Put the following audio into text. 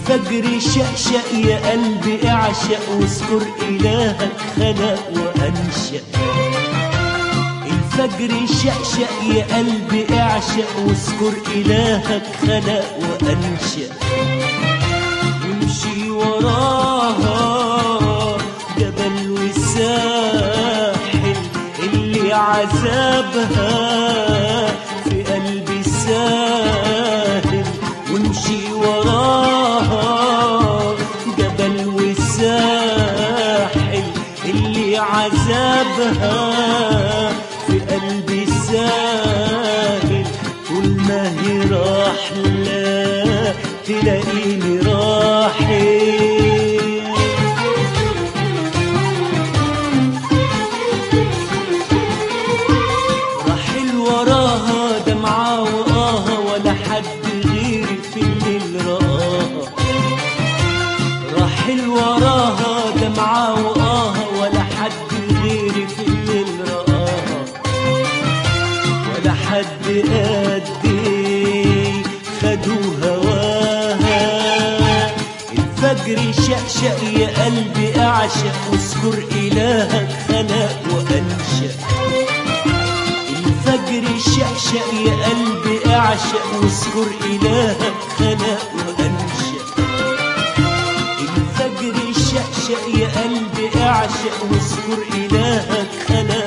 الفجر شقشق يا قلبي اعشق واذكر إلهك خلق وأنشأ الفجر شقشق يا قلبي اعشق واذكر إلهك خلق وأنشأ وامشي وراها جبل وساحل اللي عذابها في قلبي ساهل وامشي وراها جبل وساحل اللي عذابها في قلبي ساهل طول ما هي راحلة تلاقيني راحل راحل وراها دمعة وآها ولا حد غيري في الليل رآها راحل وراها دمعة وآها ولا حد غيري في الليل رآها ولا حد قدي خدوا هواها الفجر شقشق يا قلبي أعشق واذكر إلهك خلق وأنشأ الفجر شقشق يا قلبي اعشق واذكر الهك خلق وانشا الفجر شقشق يا قلبي اعشق واذكر الهك خلق